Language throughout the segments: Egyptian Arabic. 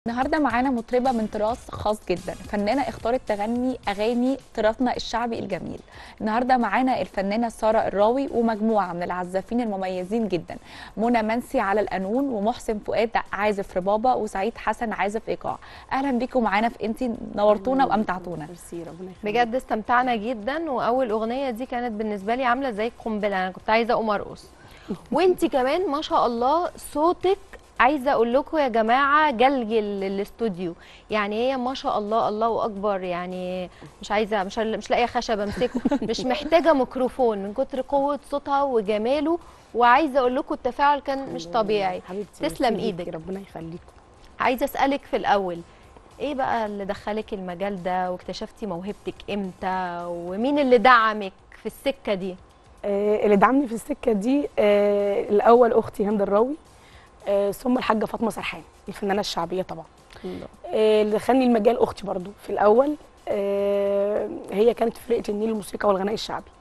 النهارده معانا مطربه من تراث خاص جدا فنانه اختارت تغني اغاني تراثنا الشعبي الجميل النهارده معانا الفنانه ساره الراوي ومجموعه من العزافين المميزين جدا منى منسي على القانون ومحسن فؤاد عازف ربابه وسعيد حسن عازف ايقاع اهلا بيكم معانا في انتي نورتونا وامتعتونا ميرسي ربنا يخليك بجد استمتعنا جدا واول اغنيه دي كانت بالنسبه لي عامله زي قنبله انا كنت عايزه اقوم ارقص وانتي كمان ما شاء الله صوتك عايزه اقول لكم يا جماعه جلجل الاستوديو يعني هي ما شاء الله الله اكبر يعني مش عايزه مش مش لاقيه خشب امسكه مش محتاجه ميكروفون من كتر قوه صوتها وجماله وعايزه اقول لكم التفاعل كان مش طبيعي حبيبتي تسلم ميرسي ليكي، إيدك. ربنا يخليكم عايزه اسالك في الاول ايه بقى اللي دخلك المجال ده واكتشفتي موهبتك امتى ومين اللي دعمك في السكه دي آه اللي دعمني في السكه دي آه الاول اختي هند الراوي آه ثم الحاجه فاطمه سرحان الفنانه الشعبيه طبعا آه اللي دخلني المجال اختي برضو في الاول آه هي كانت في فرقه النيل الموسيقى والغناء الشعبي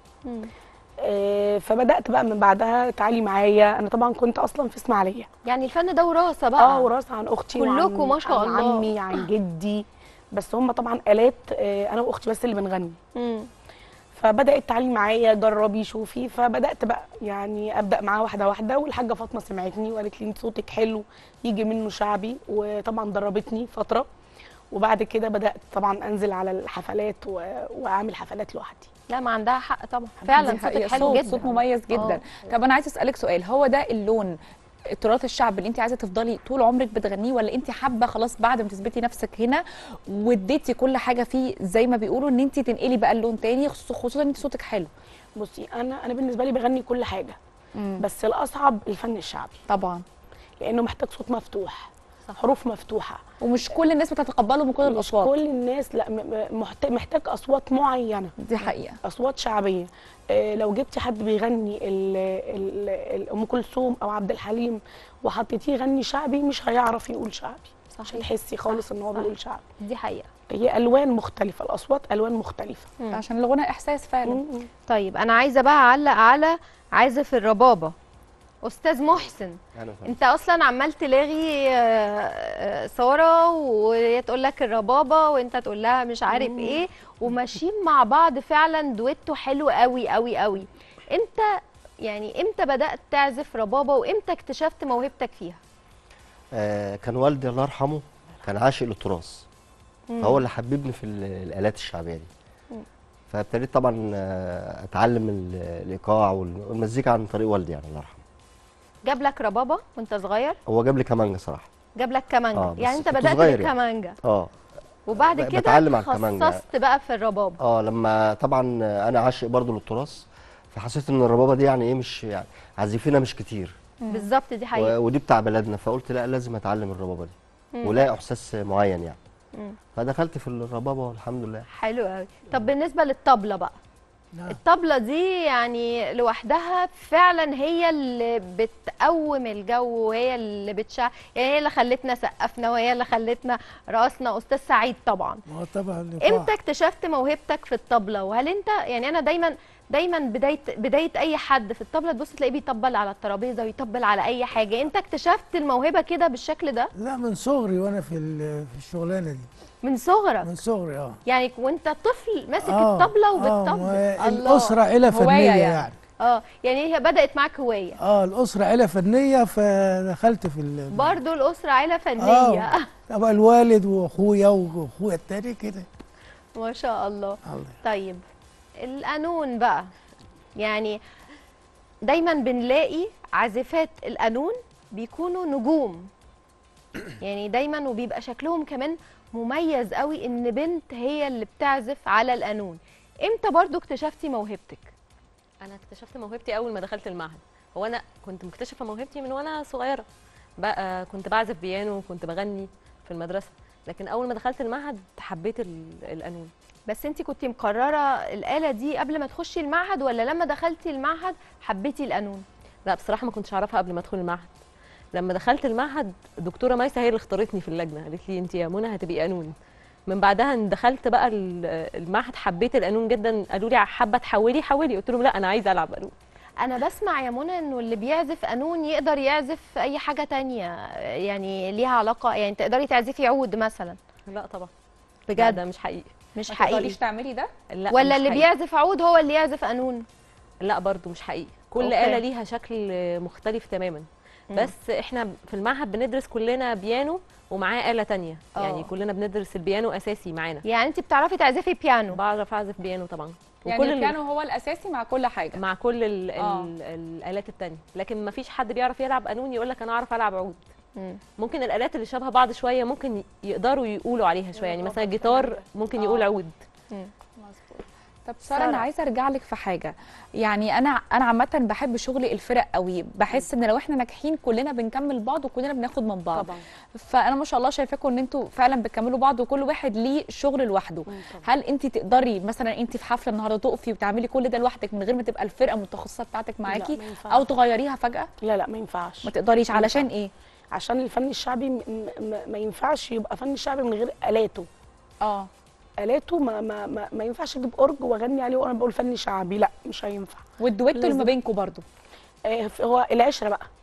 آه فبدات بقى من بعدها تعالي معايا انا طبعا كنت اصلا في اسماعيليه يعني الفن ده وراثه بقى اه وراثه عن اختي كلكم وعن- ما شاء عن الله. عمي عن جدي بس هم طبعا الات آه انا واختي بس اللي بنغني مم. فبدات تعالي معايا جربي شوفي فبدات بقى يعني ابدا معاها واحده واحده والحاجه فاطمه سمعتني وقالت لي انت صوتك حلو يجي منه شعبي وطبعا دربتني فتره وبعد كده بدات طبعا انزل على الحفلات و... واعمل حفلات لوحدي لا ما عندها حق طبعا فعلا دي حقيقة. صوتك حلو صوت جدا صوت مميز جدا طب انا عايزه اسالك سؤال هو ده اللون التراث الشعبي اللي انت عايزه تفضلي طول عمرك بتغنيه ولا انت حابه خلاص بعد ما تثبتي نفسك هنا واديتي كل حاجه فيه زي ما بيقولوا ان انت تنقلي بقى اللون تاني خصوصا خصوصا ان انت صوتك حلو بصي انا انا بالنسبه لي بغني كل حاجه بس الاصعب الفن الشعبي طبعا لانه محتاج صوت مفتوح صح. حروف مفتوحه ومش كل الناس بتتقبله من كل مش الاصوات كل الناس لا م- م- محت- محتاج اصوات معينه دي حقيقه اصوات شعبيه آه، لو جبتي حد بيغني ال- ال- ال- ام كلثوم او عبد الحليم وحطيتيه يغني شعبي مش هيعرف يقول شعبي مش صحيح هتحسي خالص ان هو صح. بيقول شعبي دي حقيقه هي الوان مختلفه الاصوات الوان مختلفه مم. عشان الغنى احساس فعلا مم. طيب انا عايزه بقى اعلق على عازف الربابه استاذ محسن انا فاهم انت اصلا عمال تلاغي آه، آه، ساره وهي تقول لك الربابه وانت تقول لها مش عارف ايه وماشيين مع بعض فعلا دويتو حلو قوي قوي قوي انت يعني امتى بدات تعزف ربابه وامتى اكتشفت موهبتك فيها آه كان والدي الله يرحمه كان عاشق للتراث فهو اللي حببني في ال- الالات الشعبيه دي مم. فابتديت طبعا آه، اتعلم ال- الايقاع وال- والمزيكا عن طريق والدي يعني الله يرحمه جاب لك ربابه وانت صغير هو جاب لي كمانجه صراحه جاب لك كمانجا آه، بس يعني انت كنت بدات صغير يعني. بالكمانجا اه وبعد ب- كده بتعلم على الكمانجا. خصصت بقى في الربابه اه لما طبعا آه، انا عاشق برضو للتراث فحسيت ان الربابه دي يعني ايه مش يعني عازفينها مش كتير بالظبط دي حقيقه و- ودي بتاع بلدنا فقلت لا لازم اتعلم الربابه دي مم. ولاقي احساس معين يعني مم. فدخلت في الربابه والحمد لله حلو قوي طب بالنسبه للطبله بقى نعم. الطبله دي يعني لوحدها فعلا هي اللي بتقوم الجو وهي اللي بتشع يعني هي اللي خلتنا سقفنا وهي اللي خلتنا رقصنا استاذ سعيد طبعا ما هو طبعا الإيقاع. امتى اكتشفت موهبتك في الطبله وهل انت يعني انا دايما دايما بدايه بدايه اي حد في الطبله تبص تلاقيه بيطبل على الترابيزه ويطبل على اي حاجه انت اكتشفت الموهبه كده بالشكل ده لا من صغري وانا في ال- في الشغلانه دي من صغرك من صغري اه يعني وانت طفل ماسك آه، الطبله آه، وبتطبل ما الله. الاسره عيله هواية فنيه يعني. يعني. اه يعني هي بدات معاك هوايه اه الاسره عيله فنيه فدخلت في ال برضو الاسره عيله فنيه اه طبعا الوالد واخويا واخويا التاني كده ما شاء الله الله طيب القانون بقى يعني دايما بنلاقي عازفات القانون بيكونوا نجوم يعني دايما وبيبقى شكلهم كمان مميز قوي ان بنت هي اللي بتعزف على القانون امتى برضو اكتشفتي موهبتك انا اكتشفت موهبتي اول ما دخلت المعهد هو انا كنت مكتشفه موهبتي من وانا صغيره بقى كنت بعزف بيانو وكنت بغني في المدرسه لكن اول ما دخلت المعهد حبيت ال- القانون بس انت كنتي مقرره الاله دي قبل ما تخشي المعهد ولا لما دخلتي المعهد حبيتي القانون لا بصراحه ما كنتش اعرفها قبل ما ادخل المعهد لما دخلت المعهد دكتوره مايسه هي اللي اختارتني في اللجنه قالت لي انت يا منى هتبقي قانون من بعدها إن دخلت بقى ال- المعهد حبيت القانون جدا قالوا لي حابه تحولي حولي قلت لهم لا انا عايزه العب قانون انا بسمع يا منى انه اللي بيعزف قانون يقدر يعزف اي حاجه تانية يعني ليها علاقه يعني تقدري تعزفي عود مثلا لا طبعا بجد؟ لا، ده مش حقيقي مش ما حقيقي تقدريش تعملي ده لا ولا مش اللي حقيقي. بيعزف عود هو اللي يعزف قانون لا برضو مش حقيقي كل أوكي. آلة ليها شكل مختلف تماما بس احنا في المعهد بندرس كلنا بيانو ومعاه آلة تانية آه. يعني كلنا بندرس البيانو أساسي معانا يعني انت بتعرفي تعزفي بيانو بعرف أعزف بيانو طبعا يعني ال- البيانو هو الاساسي مع كل حاجه مع كل ال آه. ال الآلات التانية لكن ما فيش حد بيعرف يلعب قانون يقول لك أنا أعرف ألعب عود مم. ممكن الآلات اللي شبه بعض شوية ممكن يقدروا يقولوا عليها شوية يعني مثلا الجيتار ممكن يقول آه. عود مظبوط طب ساره سارة. انا عايزه ارجع لك في حاجه يعني انا انا عامه بحب شغل الفرق قوي بحس ان لو احنا ناجحين كلنا بنكمل بعض وكلنا بناخد من بعض طبعا فانا ما شاء الله شايفاكم ان انتوا فعلا بتكملوا بعض وكل واحد ليه شغل لوحده طبعا. هل انت تقدري مثلا انت في حفله النهارده تقفي وتعملي كل ده لوحدك من غير ما تبقى الفرقه المتخصصه بتاعتك معاكي ما ينفعش. او تغيريها فجاه لا لا ما ينفعش ما تقدريش ما علشان ينفعش. ايه عشان الفن الشعبي م- م- ما ينفعش يبقى فن شعبي من غير آلاته اه آلاته ما, ما, ما, ما ينفعش اجيب اورج واغني عليه وانا بقول فن شعبي لا مش هينفع والدويتو اللي ما لازم. بينكم برضو آه، ف- هو العشره بقى